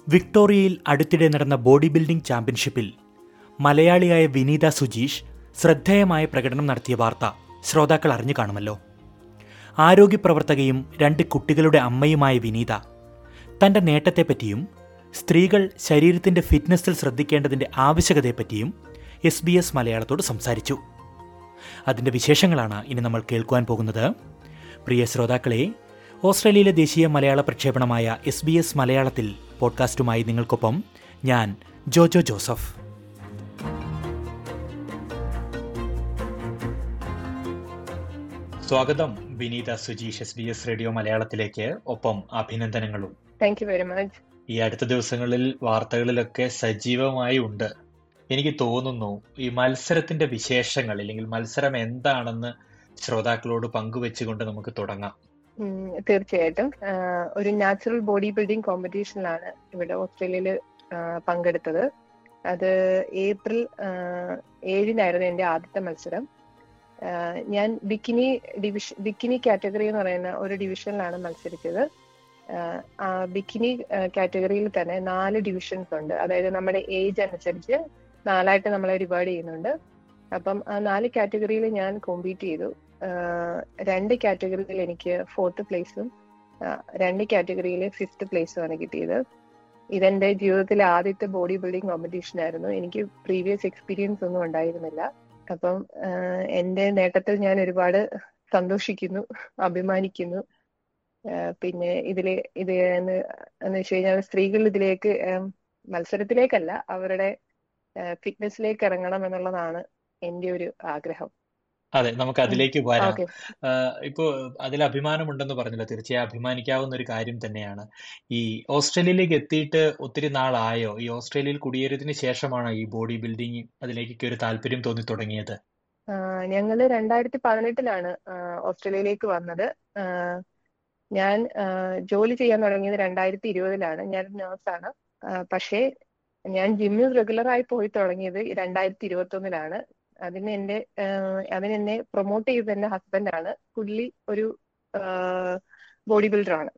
വിക്ടോറിയയിൽ അടുത്തിടെ നടന്ന body building ചാമ്പ്യൻഷിപ്പിൽ മലയാളിയായ വിനീത സുജീഷ് ശ്രദ്ധേയമായ പ്രകടനം നടത്തിയ വാർത്ത ശ്രോതാക്കൾ അറിഞ്ഞു കാണുമല്ലോ ആരോഗ്യപ്രവർത്തകയും രണ്ട് കുട്ടികളുടെ അമ്മയുമായ വിനീത തൻ്റെ നേട്ടത്തെപ്പറ്റിയും സ്ത്രീകൾ ശരീരത്തിൻ്റെ ഫിറ്റ്നസ്സിൽ ശ്രദ്ധിക്കേണ്ടതിൻ്റെ ആവശ്യകതയെപ്പറ്റിയും എസ് ബി എസ് മലയാളത്തോട് സംസാരിച്ചു അതിൻ്റെ വിശേഷങ്ങളാണ് ഇനി നമ്മൾ കേൾക്കുവാൻ പോകുന്നത് പ്രിയ ശ്രോതാക്കളെ ഓസ്ട്രേലിയയിലെ ദേശീയ മലയാള പ്രക്ഷേപണമായ എസ് ബി എസ് മലയാളത്തിൽ പോഡ്കാസ്റ്റുമായി നിങ്ങൾക്കൊപ്പം ഞാൻ ജോജോ ജോസഫ് സ്വാഗതം Vineetha Sujeesh S B S radio മലയാളത്തിലേക്ക് ഒപ്പം അഭിനന്ദനങ്ങളും താങ്ക് യു വെരി മച്ച് ഈ അടുത്ത ദിവസങ്ങളിൽ വാർത്തകളിലൊക്കെ സജീവമായി ഉണ്ട് എനിക്ക് തോന്നുന്നു ഈ മത്സരത്തിന്റെ വിശേഷങ്ങൾ അല്ലെങ്കിൽ മത്സരം എന്താണെന്ന് ശ്രോതാക്കളോട് പങ്കുവെച്ചുകൊണ്ട് നമുക്ക് തുടങ്ങാം തീർച്ചയായിട്ടും ഒരു നാച്ചുറൽ ബോഡി ബിൽഡിംഗ് കോമ്പറ്റീഷനിലാണ് ഇവിടെ ഓസ്ട്രേലിയയിൽ പങ്കെടുത്തത് അത് ഏപ്രിൽ ഏഴിനായിരുന്നു എൻ്റെ ആദ്യത്തെ മത്സരം ഞാൻ ബിക്കിനി ഡിവിഷൻ ബിക്കിനി കാറ്റഗറി എന്ന് പറയുന്ന ഒരു ഡിവിഷനിലാണ് മത്സരിച്ചത് ബിക്കിനി കാറ്റഗറിയിൽ തന്നെ നാല് ഡിവിഷൻസ് ഉണ്ട് അതായത് നമ്മുടെ ഏജ് അനുസരിച്ച് നാലായിട്ട് നമ്മളെ ഡിവൈഡ് ചെയ്യുന്നുണ്ട് അപ്പം ആ നാല് കാറ്റഗറിയിൽ ഞാൻ കോമ്പീറ്റ് ചെയ്തു രണ്ട് കാറ്റഗറിയിൽ എനിക്ക് ഫോർത്ത് പ്ലേസും രണ്ട് കാറ്റഗറിയിൽ ഫിഫ്ത്ത് പ്ലേസും ആണ് കിട്ടിയത് ഇതെന്റെ ജീവിതത്തിലെ ആദ്യത്തെ ബോഡി ബിൽഡിംഗ് കോമ്പറ്റീഷൻ ആയിരുന്നു എനിക്ക് പ്രീവിയസ് എക്സ്പീരിയൻസ് ഒന്നും ഉണ്ടായിരുന്നില്ല അപ്പം എന്റെ നേട്ടത്തിൽ ഞാൻ ഒരുപാട് സന്തോഷിക്കുന്നു അഭിമാനിക്കുന്നു പിന്നെ ഇതില് ഇത് എന്ന് വെച്ച് കഴിഞ്ഞാൽ സ്ത്രീകൾ ഇതിലേക്ക് മത്സരത്തിലേക്കല്ല അവരുടെ ഫിറ്റ്നസ്സിലേക്ക് ഇറങ്ങണം എന്നുള്ളതാണ് എന്റെ ഒരു ആഗ്രഹം അതെ നമുക്ക് അതിലേക്ക് വരാം ഇപ്പോ അതിൽ അഭിമാനമുണ്ടെന്ന് പറഞ്ഞല്ലോ തീർച്ചയായും അഭിമാനിക്കാവുന്ന ഒരു കാര്യം തന്നെയാണ് ഈ ഓസ്ട്രേലിയയിലേക്ക് എത്തിയിട്ട് ഒത്തിരി നാളായോ ഈ ഓസ്ട്രേലിയയിൽ കുടിയേറിയതിന് ശേഷമാണോ ഈ ബോഡി ബിൽഡിംഗ് അതിലേക്കൊക്കെ ഒരു താല്പര്യം തോന്നി തുടങ്ങിയത് ഞങ്ങള് രണ്ടായിരത്തി പതിനെട്ടിലാണ് ഓസ്ട്രേലിയയിലേക്ക് വന്നത് ഞാൻ ജോലി ചെയ്യാൻ തുടങ്ങിയത് രണ്ടായിരത്തി ഇരുപതിലാണ് ഞാൻ നേഴ്സാണ് പക്ഷേ ഞാൻ ജിമ്മിൽ റെഗുലറായി പോയി തുടങ്ങിയത് രണ്ടായിരത്തി ഇരുപത്തി ഒന്നിലാണ് അതിന് എന്റെ അതിന് എന്നെ പ്രൊമോട്ട് ചെയ്തത് എന്റെ ഹസ്ബൻഡാണ് പുള്ളി ഒരു ബോഡി ബിൽഡറാണ്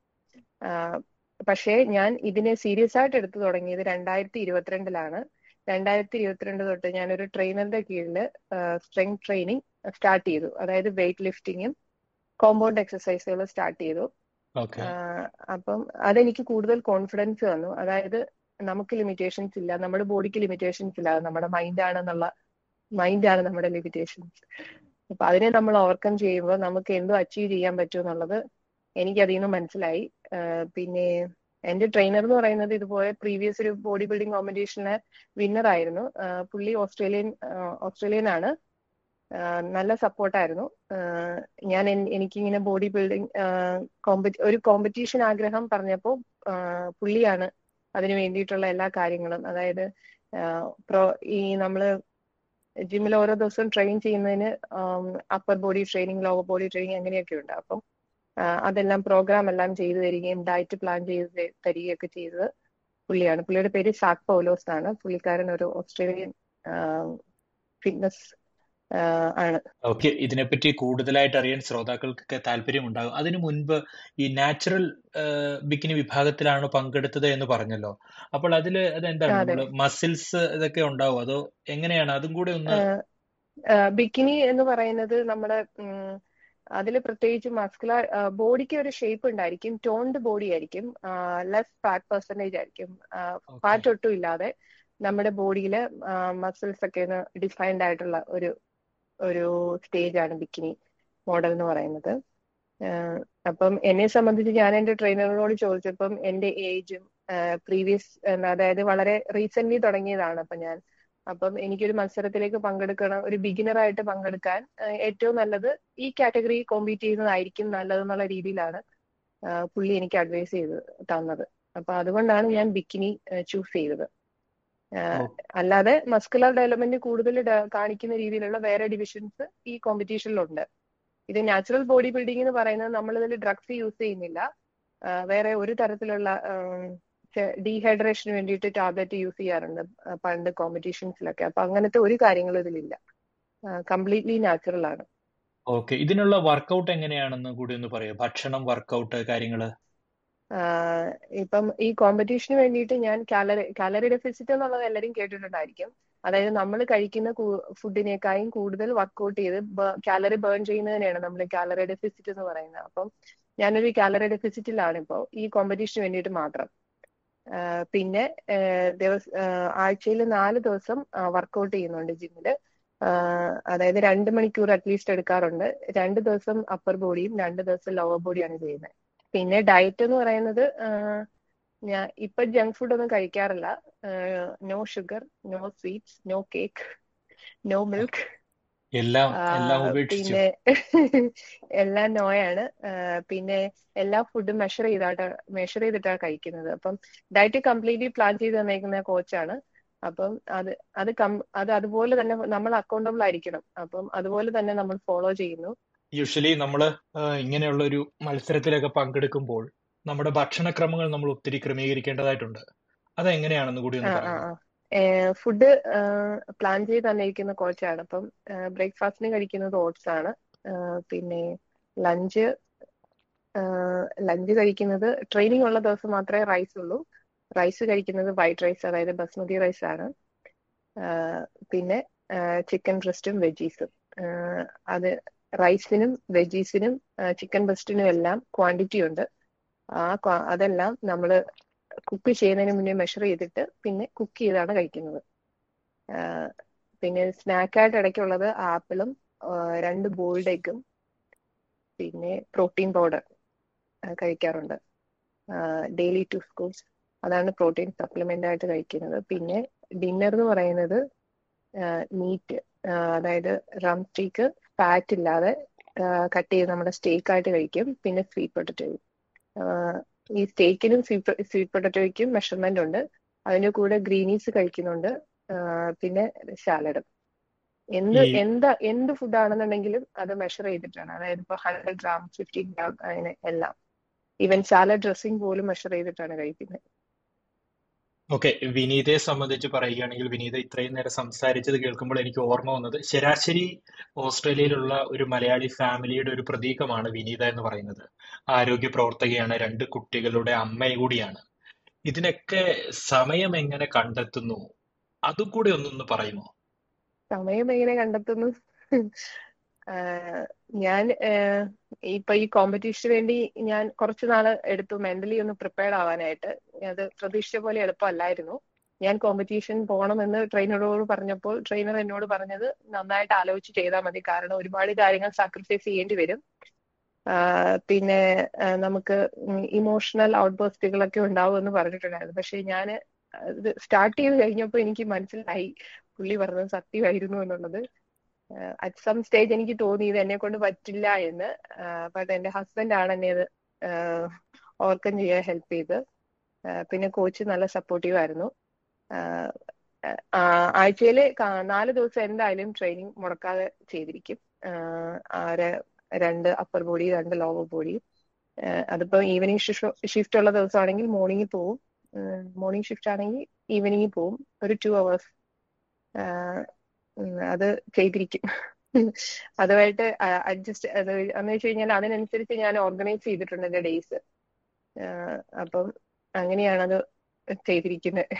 പക്ഷേ ഞാൻ ഇതിനെ സീരിയസ് ആയിട്ട് എടുത്തു തുടങ്ങിയത് രണ്ടായിരത്തി ഇരുപത്തിരണ്ടിലാണ് രണ്ടായിരത്തി ഇരുപത്തിരണ്ട് തൊട്ട് ഞാനൊരു ട്രെയിനറുടെ കീഴിൽ സ്ട്രെങ്ത് ട്രെയിനിങ് സ്റ്റാർട്ട് ചെയ്തു അതായത് വെയിറ്റ് ലിഫ്റ്റിങ്ങും കോമ്പൗണ്ട് എക്സസൈസുകൾ സ്റ്റാർട്ട് ചെയ്തു അപ്പം അതെനിക്ക് കൂടുതൽ കോൺഫിഡൻസ് തന്നു അതായത് നമുക്ക് ലിമിറ്റേഷൻസ് ഇല്ല നമ്മുടെ ബോഡിക്ക് ലിമിറ്റേഷൻസ് ഇല്ല നമ്മുടെ മൈൻഡ് ആണെന്നുള്ള മൈൻഡാണ് നമ്മുടെ ലിമിറ്റേഷൻസ് അപ്പൊ അതിനെ നമ്മൾ ഓവർകം ചെയ്യുമ്പോൾ നമുക്ക് എന്തോ അച്ചീവ് ചെയ്യാൻ പറ്റും എന്നുള്ളത് എനിക്ക് അതിൽ നിന്ന് മനസ്സിലായി പിന്നെ എന്റെ ട്രെയിനർ എന്ന് പറയുന്നത് ഇതുപോലെ പ്രീവിയസ് ഒരു ബോഡി ബിൽഡിംഗ് കോമ്പറ്റീഷനിലെ വിന്നർ ആയിരുന്നു പുള്ളി ഓസ്ട്രേലിയൻ ഓസ്ട്രേലിയൻ ആണ് നല്ല സപ്പോർട്ടായിരുന്നു ഞാൻ എനിക്കിങ്ങനെ ബോഡി ബിൽഡിംഗ് ഒരു കോമ്പറ്റീഷൻ ആഗ്രഹം പറഞ്ഞപ്പോൾ പുള്ളിയാണ് അതിന് വേണ്ടിയിട്ടുള്ള എല്ലാ കാര്യങ്ങളും അതായത് പ്രോ ഈ നമ്മള് ജിമ്മിൽ ഓരോ ദിവസവും ട്രെയിൻ ചെയ്യുന്നതിന് upper body training lower body training അങ്ങനെയൊക്കെ ഉണ്ട് അപ്പം അതെല്ലാം പ്രോഗ്രാം എല്ലാം ചെയ്തു തരികയും ഡയറ്റ് പ്ലാൻ ചെയ്ത് തരികയൊക്കെ ചെയ്തത് പുള്ളിയാണ് പുള്ളിയുടെ പേര് ഷാക് പൗലോസ് ആണ് പുള്ളിക്കാരൻ ഒരു ഓസ്ട്രേലിയൻ ഫിറ്റ്നസ് ആണ് ഓക്കെ ഇതിനെപ്പറ്റി കൂടുതലായിട്ട് അറിയാൻ ശ്രോതാക്കൾക്കൊക്കെ താല്പര്യമുണ്ടാകും അതിനു മുൻപ് ഈ നാച്ചുറൽ ബിക്കിനി വിഭാഗത്തിലാണ് പങ്കെടുത്തത് എന്ന് പറഞ്ഞല്ലോ അപ്പോൾ അതില് അതെന്താണ് നമ്മള് മസിൽസ് ഇതൊക്കെ ഉണ്ടാവും അതോ എങ്ങനെയാണ് അതും കൂടെ ഒന്ന് ബിക്കിനി എന്ന് പറയുന്നത് നമ്മുടെ അതിൽ പ്രത്യേകിച്ച് മസ്കുലർ ബോഡിക്ക് ഒരു ഷേപ്പ് ഉണ്ടായിരിക്കും ടോൺഡ് ബോഡി ആയിരിക്കും ലെസ് ഫാറ്റ് പെർസെൻറ്റേജ് ആയിരിക്കും ഫാറ്റ് ഒട്ടും ഇല്ലാതെ നമ്മുടെ ബോഡിയിൽ മസിൽസ് ഒക്കെ ഡിഫൈൻഡ് ആയിട്ടുള്ള ഒരു ഒരു സ്റ്റേജ് ആണ് ബിക്കിനി മോഡൽ എന്ന് പറയുന്നത് അപ്പം എന്നെ സംബന്ധിച്ച് ഞാൻ എന്റെ ട്രെയിനറിനോട് ചോദിച്ചപ്പം എന്റെ ഏജും പ്രീവിയസ് അതായത് വളരെ റീസെന്റ് തുടങ്ങിയതാണ് അപ്പൊ ഞാൻ അപ്പം എനിക്കൊരു മത്സരത്തിലേക്ക് പങ്കെടുക്കണം ഒരു ബിഗിനർ ആയിട്ട് പങ്കെടുക്കാൻ ഏറ്റവും നല്ലത് ഈ കാറ്റഗറി കോമ്പീറ്റ് ചെയ്യുന്നതായിരിക്കും നല്ലതെന്നുള്ള രീതിയിലാണ് പുള്ളി എനിക്ക് അഡ്വൈസ് ചെയ്ത് തന്നത് അപ്പൊ അതുകൊണ്ടാണ് ഞാൻ ബിക്കിനി ചൂസ് ചെയ്തത് അല്ലാതെ മസ്കുലർ ഡെവലപ്മെന്റ് കൂടുതൽ കാണിക്കുന്ന രീതിയിലുള്ള വേറെ ഡിവിഷൻസ് ഈ കോമ്പറ്റീഷനിലുണ്ട് ഇത് നാച്ചുറൽ ബോഡി ബിൽഡിംഗ് എന്ന് പറയുന്നത് നമ്മൾ ഇതിൽ ഡ്രഗ്സ് യൂസ് ചെയ്യുന്നില്ല വേറെ ഒരു തരത്തിലുള്ള ഡീഹൈഡ്രേഷന് വേണ്ടിയിട്ട് ടാബ്ലറ്റ് യൂസ് ചെയ്യാറുണ്ട് പണ്ട് കോമ്പറ്റീഷൻസിലൊക്കെ അപ്പൊ അങ്ങനത്തെ ഒരു കാര്യങ്ങളും ഇതിലില്ല കംപ്ലീറ്റ്ലി നാച്ചുറൽ ആണ് ഓക്കെ ഇതിനുള്ള വർക്കൗട്ട് എങ്ങനെയാണെന്ന് കൂടി ഒന്ന് പറയോ ഭക്ഷണം വർക്കൗട്ട് കാര്യങ്ങള് ആഹ് ഇപ്പം ഈ കോമ്പറ്റീഷന് വേണ്ടിയിട്ട് ഞാൻ കാലറി കാലറി ഡെഫിസിറ്റ് എന്നുള്ളത് എല്ലാവരും കേട്ടിട്ടുണ്ടായിരിക്കും അതായത് നമ്മൾ കഴിക്കുന്ന ഫുഡിനേക്കാളും കൂടുതൽ വർക്കൗട്ട് ചെയ്ത് കാലറി ബേൺ ചെയ്യുന്നതിനെയാണ് നമ്മൾ കാലറി ഡെഫിസിറ്റ് എന്ന് പറയുന്നത് അപ്പം ഞാനൊരു കാലറി ഡെഫിസിറ്റിലാണ് ഇപ്പോൾ ഈ കോമ്പറ്റീഷന് വേണ്ടിയിട്ട് മാത്രം ആഹ് പിന്നെ ദിവസ ആഴ്ചയിൽ നാല് ദിവസം വർക്കൗട്ട് ചെയ്യുന്നുണ്ട് ജിമ്മില് അതായത് രണ്ട് മണിക്കൂർ അറ്റ്ലീസ്റ്റ് എടുക്കാറുണ്ട് രണ്ട് ദിവസം അപ്പർ ബോഡിയും രണ്ട് ദിവസം ലോവർ ബോഡിയാണ് ചെയ്യുന്നത് പിന്നെ ഡയറ്റ് എന്ന് പറയുന്നത് ഞാൻ ഇപ്പൊ ജങ്ക് ഫുഡ് ഒന്നും കഴിക്കാറില്ല no sugar no sweets no cake no milk എല്ലാം എല്ലാം ഉപേക്ഷിച്ചു പിന്നെ എല്ലാം നോയാണ് പിന്നെ എല്ലാ ഫുഡും മെഷർ ചെയ്താട്ട് മെഷർ ചെയ്തിട്ടാണ് കഴിക്കുന്നത് അപ്പം ഡയറ്റ് കംപ്ലീറ്റ്ലി പ്ലാൻ ചെയ്ത് തന്നേക്കുന്ന കോച്ചാണ് അപ്പം അത് അത് കം അത് അതുപോലെ തന്നെ നമ്മൾ അക്കൗണ്ടബിൾ ആയിരിക്കണം അപ്പം അതുപോലെ തന്നെ നമ്മൾ ഫോളോ ചെയ്യുന്നു യൂഷ്വലി നമ്മൾ ഇങ്ങനെയുള്ള ഒരു മത്സരത്തിലൊക്കെ പങ്കെടുക്കുമ്പോൾ നമ്മുടെ ഭക്ഷണക്രമങ്ങൾ നമ്മൾ ഒത്തിരി ക്രമീകരിക്കേണ്ടതായിട്ടുണ്ട് അതെങ്ങനെയാണെന്ന് കൂടി ഒന്ന് പറയാമോ ഫുഡ് പ്ലാൻ ചെയ്ത് തന്നിരിക്കുന്ന കോച്ചാണ് അപ്പം ബ്രേക്ക്ഫാസ്റ്റിന് കഴിക്കുന്നത് ഓട്സ് ആണ് പിന്നെ ലഞ്ച് ലഞ്ച് കഴിക്കുന്നത് ട്രെയിനിങ് ഉള്ള ദിവസം മാത്രമേ റൈസ് ഉള്ളൂ റൈസ് കഴിക്കുന്നത് വൈറ്റ് റൈസ് അതായത് ബസ്മതി റൈസ് ആണ് പിന്നെ ചിക്കൻ ബ്രസ്റ്റും വെജീസും അത് റൈസിനും വെജീസിനും ചിക്കൻ ബ്രസ്റ്റിനും എല്ലാം ക്വാണ്ടിറ്റി ഉണ്ട് ആ അതെല്ലാം നമ്മൾ കുക്ക് ചെയ്യുന്നതിന് മുന്നേ മെഷർ ചെയ്തിട്ട് പിന്നെ കുക്ക് ചെയ്താണ് കഴിക്കുന്നത് പിന്നെ സ്നാക്കായിട്ട് ഇടയ്ക്കുള്ളത് ആപ്പിളും രണ്ട് ബോൾഡ് എഗും പിന്നെ പ്രോട്ടീൻ പൗഡർ കഴിക്കാറുണ്ട് ഡെയിലി ടു സ്കൂൾസ് അതാണ് പ്രോട്ടീൻ സപ്ലിമെന്റ് ആയിട്ട് കഴിക്കുന്നത് പിന്നെ ഡിന്നർ എന്ന് പറയുന്നത് മീറ്റ് അതായത് റം സ്റ്റീക്ക് ഫാറ്റ് ഇല്ലാതെ കട്ട് ചെയ്ത് നമ്മുടെ സ്റ്റേക്ക് ആയിട്ട് കഴിക്കും പിന്നെ സ്വീറ്റ് പൊട്ടറ്റോയും ഈ സ്റ്റേക്കിനും സ്വീറ്റ് പൊട്ടറ്റോയ്ക്കും മെഷർമെന്റ് ഉണ്ട് അതിന്റെ കൂടെ ഗ്രീനീസ് കഴിക്കുന്നുണ്ട് പിന്നെ സാലഡും എന്ത് എന്താ എന്ത് ഫുഡ് ആണെന്നുണ്ടെങ്കിലും അത് മെഷർ ചെയ്തിട്ടാണ് അതായത് ഇപ്പൊ ഹൺഡ്രഡ് ഗ്രാം ഫിഫ്റ്റി ഗ്രാം അങ്ങനെ എല്ലാം ഈവൻ സാലഡ് ഡ്രസ്സിംഗ് പോലും മെഷർ ചെയ്തിട്ടാണ് കഴിക്കുന്നത് ഓക്കെ വിനീതയെ സംബന്ധിച്ച് പറയുകയാണെങ്കിൽ വിനീത ഇത്രയും നേരം സംസാരിച്ചത് കേൾക്കുമ്പോൾ എനിക്ക് ഓർമ്മ വന്നത് ശരാശരി ഓസ്ട്രേലിയയിലുള്ള ഒരു മലയാളി ഫാമിലിയുടെ ഒരു പ്രതീകമാണ് വിനീത എന്ന് പറയുന്നത് ആരോഗ്യ പ്രവർത്തകയാണ് രണ്ട് കുട്ടികളുടെ അമ്മയും കൂടിയാണ് ഇതിനൊക്കെ സമയം എങ്ങനെ കണ്ടെത്തുന്നു അതും കൂടി ഒന്നൊന്ന് പറയുമോ സമയം എങ്ങനെ കണ്ടെത്തുന്നു ഞാൻ ഇപ്പൊ ഈ കോമ്പറ്റീഷന് വേണ്ടി ഞാൻ കുറച്ചു നാള് എടുത്തു മെന്റലി ഒന്ന് പ്രിപ്പയർഡ് ആവാനായിട്ട് അത് പ്രതീക്ഷിച്ച പോലെ എളുപ്പമല്ലായിരുന്നു ഞാൻ കോമ്പറ്റീഷൻ പോകണമെന്ന് ട്രെയിനറോട് പറഞ്ഞപ്പോൾ ട്രെയിനർ എന്നോട് പറഞ്ഞത് നന്നായിട്ട് ആലോചിച്ച് ചെയ്താൽ മതി കാരണം ഒരുപാട് കാര്യങ്ങൾ സാക്രിഫൈസ് ചെയ്യേണ്ടി വരും പിന്നെ നമുക്ക് ഇമോഷണൽ ഔട്ട്ബേസ്റ്റുകളൊക്കെ ഉണ്ടാവും എന്ന് പറഞ്ഞിട്ടുണ്ടായിരുന്നു പക്ഷെ ഞാൻ ഇത് സ്റ്റാർട്ട് ചെയ്ത് കഴിഞ്ഞപ്പോൾ എനിക്ക് മനസ്സിലായി പുള്ളി പറഞ്ഞത് സത്യമായിരുന്നു എന്നുള്ളത് അറ്റ് സം സ്റ്റേജ് എനിക്ക് തോന്നി ഇത് എന്നെ കൊണ്ട് പറ്റില്ല എന്ന് ബട്ട് എന്റെ ഹസ്ബൻഡ് ആണ് എന്നെ അത് ഓവർകം ചെയ്യാൻ ഹെൽപ്പ് ചെയ്ത് പിന്നെ കോച്ച് നല്ല സപ്പോർട്ടീവ് ആയിരുന്നു ആഴ്ചയിൽ നാല് ദിവസം എന്തായാലും ട്രെയിനിങ് മുടക്കാതെ ചെയ്തിരിക്കും രണ്ട് അപ്പർ ബോഡി രണ്ട് ലോവർ ബോഡി അതിപ്പോ ഈവനിങ് ഷിഫ്റ്റ് ഉള്ള ദിവസമാണെങ്കിൽ മോർണിംഗിൽ പോവും മോർണിംഗ് ഷിഫ്റ്റ് ആണെങ്കിൽ ഈവനിങ്ങിൽ പോവും ഒരു ടു അവേഴ്സ് അത് ചെയ്തിരിക്കും അതുമായിട്ട് അഡ്ജസ്റ്റ് അത് എന്ന് വെച്ച് കഴിഞ്ഞാൽ അതിനനുസരിച്ച് ഞാൻ ഓർഗനൈസ് ചെയ്തിട്ടുണ്ട് എന്റെ ഡേയ്സ് അപ്പം അങ്ങനെയാണ് അത് ചെയ്തിരിക്കുന്നത്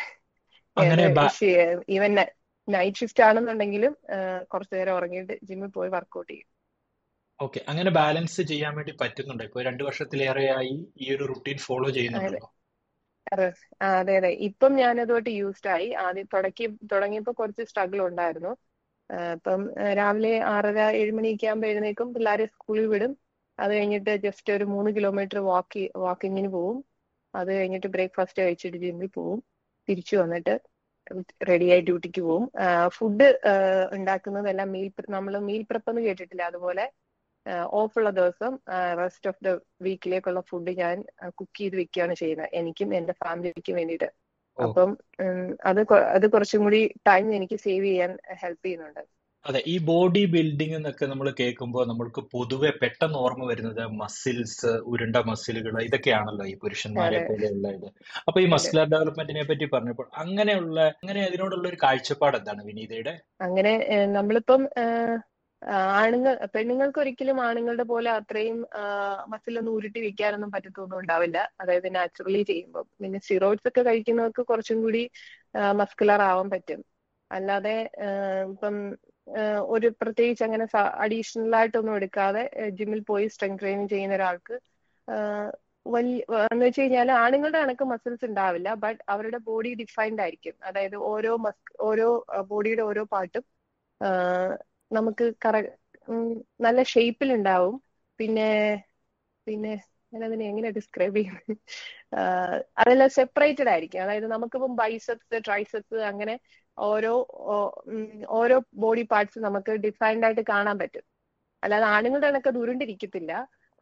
ഈവൻ നൈറ്റ് ഷിഫ്റ്റ് ആണെന്നുണ്ടെങ്കിലും കുറച്ചു നേരം ഉറങ്ങിയിട്ട് ജിമ്മിൽ പോയി വർക്ക്ഔട്ട് ചെയ്യും ഓക്കെ അങ്ങനെ ബാലൻസ് ചെയ്യാൻ വേണ്ടി പറ്റുന്നുണ്ടോ ഇപ്പൊ രണ്ടു വർഷത്തിലേറെയായി ഈ ഒരു റുട്ടീൻ ഫോളോ ചെയ്യുന്നുണ്ടല്ലോ അതെ അതെ ഇപ്പം ഞാൻ അതുമായിട്ട് യൂസ്ഡ് ആയി ആദ്യം തുടക്കി തുടങ്ങിയപ്പോൾ കുറച്ച് സ്ട്രഗിൾ ഉണ്ടായിരുന്നു ഇപ്പം രാവിലെ ആറര ഏഴ് മണിയൊക്കെ ആകുമ്പോൾ എഴുന്നേക്കും പിള്ളേരെ സ്കൂളിൽ വിടും അത് കഴിഞ്ഞിട്ട് ജസ്റ്റ് ഒരു മൂന്ന് കിലോമീറ്റർ വാക്ക് വാക്കിങ്ങിന് പോവും അത് കഴിഞ്ഞിട്ട് ബ്രേക്ക്ഫാസ്റ്റ് കഴിച്ചിട്ട് ജിമ്മിൽ പോവും തിരിച്ചു വന്നിട്ട് റെഡിയായി ഡ്യൂട്ടിക്ക് പോവും ഫുഡ് ഉണ്ടാക്കുന്നതെല്ലാം മീൽ നമ്മൾ മീൽ പ്രെപ്പ് എന്ന് കേട്ടിട്ടില്ല അതുപോലെ ഓഫുള്ള ദിവസം റെസ്റ്റ് ഓഫ് ദ വീക്കിലേക്കുള്ള ഫുഡ് ഞാൻ കുക്ക് ചെയ്ത് വെക്കുകയാണ് ചെയ്യുന്നത് എനിക്കും എന്റെ ഫാമിലിക്കും വേണ്ടിയിട്ട് അപ്പം അത് അത് കുറച്ചും കൂടി ടൈം എനിക്ക് സേവ് ചെയ്യാൻ ഹെൽപ്പ് ചെയ്യുന്നുണ്ട് അതെ ഈ ബോഡി ബിൽഡിംഗ് എന്നൊക്കെ നമ്മൾ കേൾക്കുമ്പോൾ നമ്മൾക്ക് പൊതുവെ പെട്ടെന്ന് ഓർമ്മ വരുന്നത് മസിൽസ് ഉരുണ്ട മസിലുകൾ ഇതൊക്കെയാണല്ലോ ഈ പുരുഷന്മാരെ പോലെയുള്ള ഇത് അപ്പൊ ഈ മസ്കുലർ ഡെവലപ്മെന്റിനെ പറ്റി പറഞ്ഞപ്പോൾ അങ്ങനെയുള്ള അങ്ങനെ അതിനോടുള്ള ഒരു കാഴ്ചപ്പാട് എന്താണ് വിനീതയുടെ അങ്ങനെ നമ്മളിപ്പം ആണുങ്ങൾ പെണ്ണുങ്ങൾക്ക് ഒരിക്കലും ആണുങ്ങളുടെ പോലെ അത്രയും മസിലൊന്നും ഉരുട്ടി വെക്കാനൊന്നും പറ്റത്തൊന്നും ഉണ്ടാവില്ല അതായത് നാച്ചുറലി ചെയ്യുമ്പോൾ പിന്നെ സ്റ്റിറോയിഡ്സ് ഒക്കെ കഴിക്കുന്നവർക്ക് കുറച്ചും കൂടി മസ്കുലർ ആവാൻ പറ്റും അല്ലാതെ ഇപ്പം ഒരു പ്രത്യേകിച്ച് അങ്ങനെ അഡീഷണൽ ആയിട്ടൊന്നും എടുക്കാതെ ജിമ്മിൽ പോയി സ്ട്രെങ്ത് ട്രെയിനിങ് ചെയ്യുന്ന ഒരാൾക്ക് വലിയ എന്ന് വെച്ച് കഴിഞ്ഞാൽ ആണുങ്ങളുടെ കണക്ക് മസിൽസ് ഉണ്ടാവില്ല ബട്ട് അവരുടെ ബോഡി ഡിഫൈൻഡ് ആയിരിക്കും അതായത് ഓരോ മസ് ഓരോ ബോഡിയുടെ ഓരോ പാർട്ടും നമുക്ക് കറ നല്ല ഷേപ്പിൽ ഉണ്ടാവും പിന്നെ പിന്നെ ഞാൻ അതിനെ എങ്ങനെ ഡിസ്ക്രൈബ് ചെയ്യും അതെല്ലാം സെപ്പറേറ്റഡ് ആയിരിക്കും അതായത് നമുക്കിപ്പം ബൈസെപ്സ് ട്രൈസെപ്സ് അങ്ങനെ ഓരോ ഓരോ ബോഡി പാർട്സ് നമുക്ക് ഡിഫൈൻഡ് ആയിട്ട് കാണാൻ പറ്റും അല്ലാതെ ആണുങ്ങളുടെ കണക്ക് ദുരുണ്ടിരിക്കത്തില്ല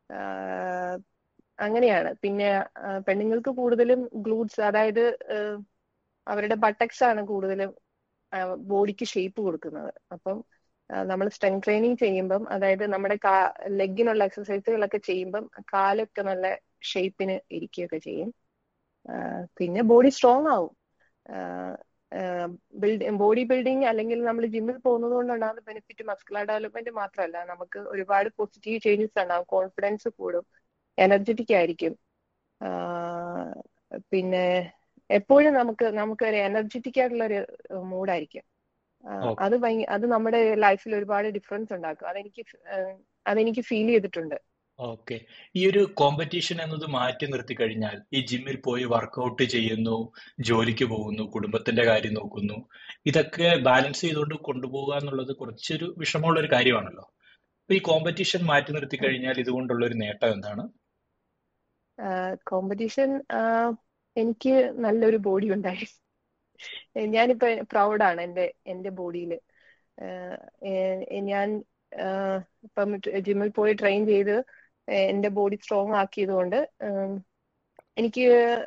അങ്ങനെയാണ് പിന്നെ പെണ്ണുങ്ങൾക്ക് കൂടുതലും ഗ്ലൂട്ട്സ് അതായത് അവരുടെ ബട്ടക്സ് ആണ് കൂടുതലും ബോഡിക്ക് ഷേപ്പ് കൊടുക്കുന്നത് അപ്പം നമ്മൾ സ്ട്രെങ്ത് ട്രെയിനിങ് ചെയ്യുമ്പം അതായത് നമ്മുടെ കാ ലെഗിനുള്ള എക്സസൈസുകളൊക്കെ ചെയ്യുമ്പം കാലൊക്കെ നല്ല ഷേപ്പിന് ഇരിക്കുകയൊക്കെ ചെയ്യും പിന്നെ ബോഡി സ്ട്രോങ് ആവും ബിൽഡ് ബോഡി ബിൽഡിങ് അല്ലെങ്കിൽ നമ്മൾ ജിമ്മിൽ പോകുന്നത് കൊണ്ടുണ്ടാകുന്ന ബെനിഫിറ്റ് മസ്കുലർ ഡെവലപ്മെന്റ് മാത്രമല്ല നമുക്ക് ഒരുപാട് പോസിറ്റീവ് ചേഞ്ചസ് ഉണ്ടാവും കോൺഫിഡൻസ് കൂടും എനർജറ്റിക് ആയിരിക്കും പിന്നെ എപ്പോഴും നമുക്ക് നമുക്ക് ഒരു എനർജറ്റിക് ആയിട്ടുള്ള ഒരു മൂഡായിരിക്കും അത് അത് നമ്മുടെ ലൈഫിൽ ഒരുപാട് ഡിഫറൻസ് ഉണ്ടാക്കും അതെനിക്ക് അതെനിക്ക് ഫീൽ ചെയ്തിട്ടുണ്ട് ഓക്കെ ഈ ഒരു കോമ്പറ്റീഷൻ എന്നത് മാറ്റി നിർത്തി കഴിഞ്ഞാൽ ഈ ജിമ്മിൽ പോയി വർക്കൗട്ട് ചെയ്യുന്നു ജോലിക്ക് പോകുന്നു കുടുംബത്തിന്റെ കാര്യം നോക്കുന്നു ഇതൊക്കെ ബാലൻസ് ചെയ്തുകൊണ്ട് കൊണ്ടുപോകുക എന്നുള്ളത് കുറച്ചൊരു വിഷമമുള്ള ഒരു കാര്യമാണല്ലോ അപ്പൊ ഈ കോമ്പറ്റീഷൻ മാറ്റി നിർത്തി കഴിഞ്ഞാൽ ഇതുകൊണ്ടുള്ള ഒരു നേട്ടം എന്താണ് കോമ്പറ്റീഷൻ എനിക്ക് നല്ലൊരു ബോഡി ഉണ്ടായി ഞാനിപ്പോ പ്രൗഡാണ് എൻ്റെ എൻ്റെ ബോഡിയിൽ ഞാൻ ഇപ്പം ജിമ്മിൽ പോയി ട്രെയിൻ ചെയ്ത് എൻ്റെ ബോഡി സ്ട്രോങ് ആക്കിയത് കൊണ്ട് എനിക്ക്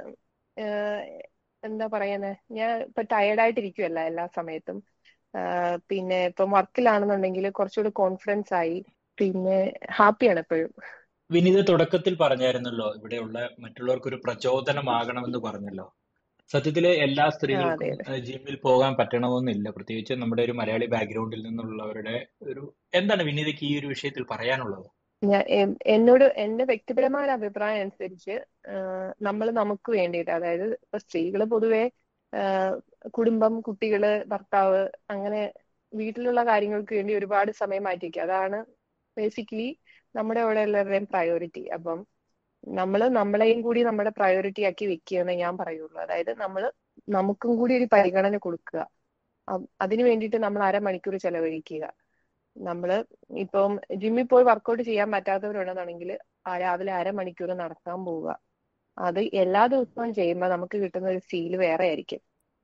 എന്താ പറയുന്നത് ഞാൻ ഇപ്പൊ ടയർഡായിട്ടിരിക്കുമല്ല എല്ലാ സമയത്തും പിന്നെ ഇപ്പം വർക്കിലാണെന്നുണ്ടെങ്കിൽ കുറച്ചുകൂടി കോൺഫിഡൻസ് ആയി പിന്നെ ഹാപ്പിയാണ് എപ്പോഴും വിനീത തുടക്കത്തിൽ പറഞ്ഞായിരുന്നല്ലോ ഇവിടെയുള്ള മറ്റുള്ളവർക്ക് ഒരു പ്രചോദനമാകണമെന്ന് പറഞ്ഞല്ലോ സത്യത്തില് എല്ലാ സ്ത്രീകൾക്കും ജിമ്മിൽ പോകാൻ പറ്റണമെന്നില്ല പ്രത്യേകിച്ച് നമ്മുടെ ഒരു മലയാളി ബാക്ക്ഗ്രൗണ്ടിൽ നിന്നുള്ളവരുടെ ഒരു എന്താണ് വിനീതയ്ക്ക് ഈ ഒരു വിഷയത്തിൽ പറയാനുള്ളത് ഞാൻ എന്നോട് എന്റെ വ്യക്തിപരമായ അഭിപ്രായം അനുസരിച്ച് നമ്മൾ നമുക്ക് വേണ്ടിയിട്ട് അതായത് ഇപ്പൊ സ്ത്രീകള് പൊതുവെ കുടുംബം കുട്ടികള് ഭർത്താവ് അങ്ങനെ വീട്ടിലുള്ള കാര്യങ്ങൾക്ക് വേണ്ടി ഒരുപാട് സമയം മാറ്റിവെക്കുക അതാണ് ബേസിക്കലി നമ്മുടെ അവിടെ എല്ലാവരുടെയും പ്രയോറിറ്റി അപ്പം നമ്മൾ നമ്മളെയും കൂടി നമ്മുടെ പ്രയോറിറ്റി ആക്കി വെക്കുക എന്ന് ഞാൻ പറയുള്ളൂ അതായത് നമ്മൾ നമുക്കും കൂടി ഒരു പരിഗണന കൊടുക്കുക അതിനു വേണ്ടിയിട്ട് നമ്മൾ അരമണിക്കൂർ ചെലവഴിക്കുക നമ്മൾ ഇപ്പം ജിമ്മിൽ പോയി വർക്കൗട്ട് ചെയ്യാൻ പറ്റാത്തവരുണ്ടെന്നുണ്ടെങ്കിൽ രാവിലെ അരമണിക്കൂർ നടക്കാൻ പോവുക അത് എല്ലാ ദിവസവും ചെയ്യുമ്പോൾ നമുക്ക് കിട്ടുന്ന ഒരു ഫീൽ വേറെ ആയിരിക്കും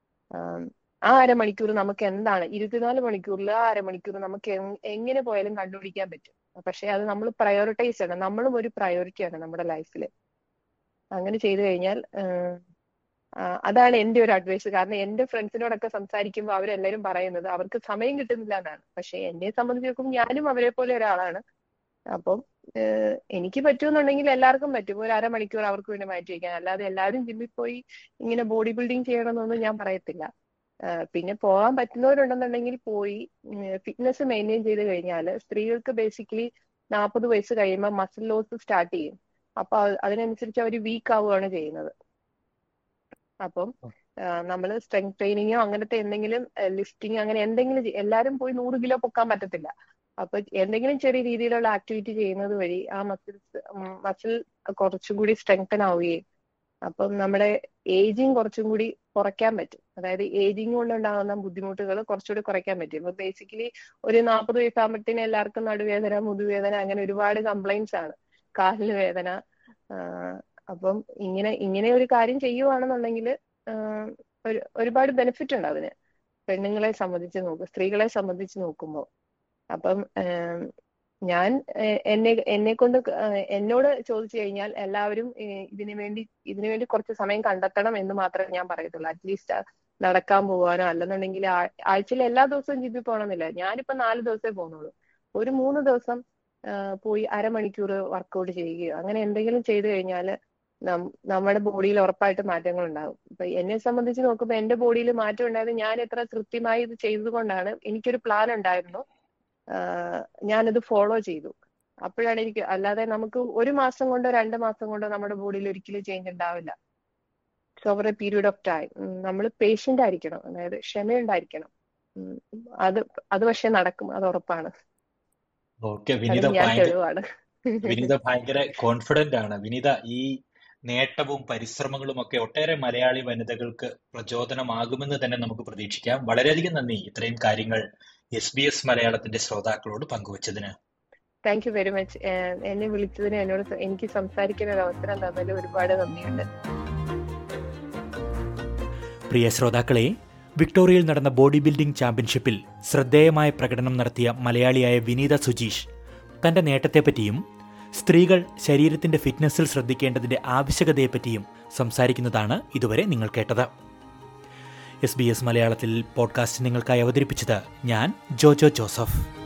ആ അരമണിക്കൂർ നമുക്ക് എന്താണ് ഇരുപത്തിനാല് മണിക്കൂറിൽ ആ അരമണിക്കൂർ നമുക്ക് എങ്ങനെ പോയാലും കണ്ടുപിടിക്കാൻ പറ്റും പക്ഷെ അത് നമ്മൾ പ്രയോറിറ്റൈസ് ചെയ്യണം നമ്മളും ഒരു പ്രയോറിറ്റിയാണ് നമ്മുടെ ലൈഫിൽ അങ്ങനെ ചെയ്തു കഴിഞ്ഞാൽ അതാണ് എന്റെ ഒരു അഡ്വൈസ് കാരണം എന്റെ ഫ്രണ്ട്സിനോടൊക്കെ സംസാരിക്കുമ്പോൾ അവരെല്ലാരും പറയുന്നത് അവർക്ക് സമയം കിട്ടുന്നില്ല എന്നാണ് പക്ഷെ എന്നെ സംബന്ധിച്ച് നോക്കുമ്പോൾ ഞാനും അവരെ പോലെ ഒരാളാണ് അപ്പം എനിക്ക് പറ്റുമെന്നുണ്ടെങ്കിൽ എല്ലാവർക്കും പറ്റും ഒരു അരമണിക്കൂർ അവർക്ക് വേണ്ടി മാറ്റി വയ്ക്കാൻ അല്ലാതെ എല്ലാവരും ജിമ്മിൽ പോയി ഇങ്ങനെ ബോഡി ബിൽഡിംഗ് ചെയ്യണമെന്നൊന്നും ഞാൻ പറയത്തില്ല പിന്നെ പോകാൻ പറ്റുന്നവരുണ്ടെന്നുണ്ടെങ്കിൽ പോയി ഫിറ്റ്നസ് മെയിൻറ്റെയിൻ ചെയ്ത് കഴിഞ്ഞാൽ സ്ത്രീകൾക്ക് ബേസിക്കലി നാൽപ്പത് വയസ്സ് കഴിയുമ്പോൾ മസിൽ ലോസ് സ്റ്റാർട്ട് ചെയ്യും അപ്പൊ അതിനനുസരിച്ച് അവർ വീക്ക് ആവുകയാണ് ചെയ്യുന്നത് അപ്പം നമ്മൾ സ്ട്രെങ്ത് ട്രെയിനിങ്ങോ അങ്ങനത്തെ എന്തെങ്കിലും ലിഫ്റ്റിംഗ് അങ്ങനെ എന്തെങ്കിലും എല്ലാവരും പോയി നൂറ് കിലോ പൊക്കാൻ പറ്റത്തില്ല അപ്പൊ എന്തെങ്കിലും ചെറിയ രീതിയിലുള്ള ആക്ടിവിറ്റി ചെയ്യുന്നത് വഴി ആ മസിൽസ് മസിൽ കുറച്ചും കൂടി സ്ട്രെങ്തൻ ആവുകയും അപ്പം നമ്മുടെ ഏജിങ് കുറച്ചും കൂടി കുറയ്ക്കാൻ പറ്റും അതായത് ഏജിങ് കൊണ്ടുണ്ടാകുന്ന ബുദ്ധിമുട്ടുകൾ കുറച്ചുകൂടി കുറയ്ക്കാൻ പറ്റും ഇപ്പൊ ബേസിക്കലി ഒരു നാൽപ്പത് വയസ്സാകുമ്പോഴത്തേന് എല്ലാവർക്കും നടുവേദന മുതുവേദന അങ്ങനെ ഒരുപാട് കംപ്ലൈന്റ്സ് ആണ് കാലിന് വേദന അപ്പം ഇങ്ങനെ ഇങ്ങനെ ഒരു കാര്യം ചെയ്യുവാണെന്നുണ്ടെങ്കിൽ ഒരു ഒരുപാട് ബെനിഫിറ്റ് ഉണ്ട് അതിന് പെണ്ണുങ്ങളെ സംബന്ധിച്ച് നോക്കും സ്ത്രീകളെ സംബന്ധിച്ച് നോക്കുമ്പോൾ അപ്പം ഞാൻ എന്നെ എന്നെ കൊണ്ട് എന്നോട് ചോദിച്ചു കഴിഞ്ഞാൽ എല്ലാവരും ഇതിനു വേണ്ടി ഇതിനു വേണ്ടി കുറച്ച് സമയം കണ്ടെത്തണം എന്ന് മാത്രമേ ഞാൻ പറയത്തുള്ളൂ അറ്റ്ലീസ്റ്റ് നടക്കാൻ പോകാനോ അല്ലെന്നുണ്ടെങ്കിൽ ആഴ്ചയിൽ എല്ലാ ദിവസവും ജിമ്മിൽ പോകണമെന്നില്ല ഞാനിപ്പോ നാല് ദിവസമേ പോകുന്നുള്ളൂ ഒരു മൂന്ന് ദിവസം പോയി അരമണിക്കൂർ വർക്കൗട്ട് ചെയ്യുകയോ അങ്ങനെ എന്തെങ്കിലും ചെയ്തു കഴിഞ്ഞാൽ നമ്മുടെ ബോഡിയിൽ ഉറപ്പായിട്ട് മാറ്റങ്ങൾ ഉണ്ടാകും ഇപ്പൊ എന്നെ സംബന്ധിച്ച് നോക്കുമ്പോൾ എന്റെ ബോഡിയിൽ മാറ്റം ഉണ്ടായത് ഞാൻ എത്ര കൃത്യമായി ഇത് ചെയ്തുകൊണ്ടാണ് എനിക്കൊരു പ്ലാൻ ഉണ്ടായിരുന്നു ആഹ് ഞാനത് ഫോളോ ചെയ്തു അപ്പോഴാണ് എനിക്ക് അല്ലാതെ നമുക്ക് ഒരു മാസം കൊണ്ടോ രണ്ട് മാസം കൊണ്ടോ നമ്മുടെ ബോഡിയിൽ ഒരിക്കലും ചേഞ്ച് ഉണ്ടാവില്ല over a period of time നമ്മൾ പേഷ്യന്റ് ആയിരിക്കണം അതായത് ക്ഷമയുണ്ടായിരിക്കണം ഉം. അത് അത് പക്ഷെ നടക്കും അത് ഉറപ്പാണ് ഓക്കെ വിനീത അതിന് ഞാൻ ഭയങ്കര തെളിവാണ് വിനീത ഭയങ്കര കോൺഫിഡന്റ് ആണ് വിനീത ഈ നേട്ടവും പരിശ്രമങ്ങളും ഒക്കെ ഒട്ടേറെ മലയാളി വനിതകൾക്ക് പ്രചോദനമാകുമെന്ന് തന്നെ നമുക്ക് പ്രതീക്ഷിക്കാം വളരെയധികം നന്ദി ഇത്രയും കാര്യങ്ങൾ എസ് ബി എസ് മലയാളത്തിന്റെ ശ്രോതാക്കളോട് പങ്കുവച്ചതിന് താങ്ക് യു വെരി മച്ച് എന്നെ വിളിച്ചതിന് എന്നോട് സ- എനിക്ക് സംസാരിക്കാൻ ഒരു അവസരം തന്നതിൽ ഒരുപാട് നന്ദിയുണ്ട് പ്രിയ ശ്രോതാക്കളെ വിക്ടോറിയയിൽ നടന്ന ബോഡി ബിൽഡിംഗ് ചാമ്പ്യൻഷിപ്പിൽ ശ്രദ്ധേയമായ പ്രകടനം നടത്തിയ മലയാളിയായ വിനീത സുജീഷ് തന്റെ നേട്ടത്തെപ്പറ്റിയും സ്ത്രീകൾ ശരീരത്തിന്റെ ഫിറ്റ്നസ്സിൽ ശ്രദ്ധിക്കേണ്ടതിന്റെ ആവശ്യകതയെപ്പറ്റിയും സംസാരിക്കുന്നതാണ് ഇതുവരെ നിങ്ങൾ കേട്ടത് എസ് ബി എസ് മലയാളത്തിൽ പോഡ്കാസ്റ്റ് നിങ്ങൾക്കായി അവതരിപ്പിച്ചത് ഞാൻ ജോജോ ജോസഫ്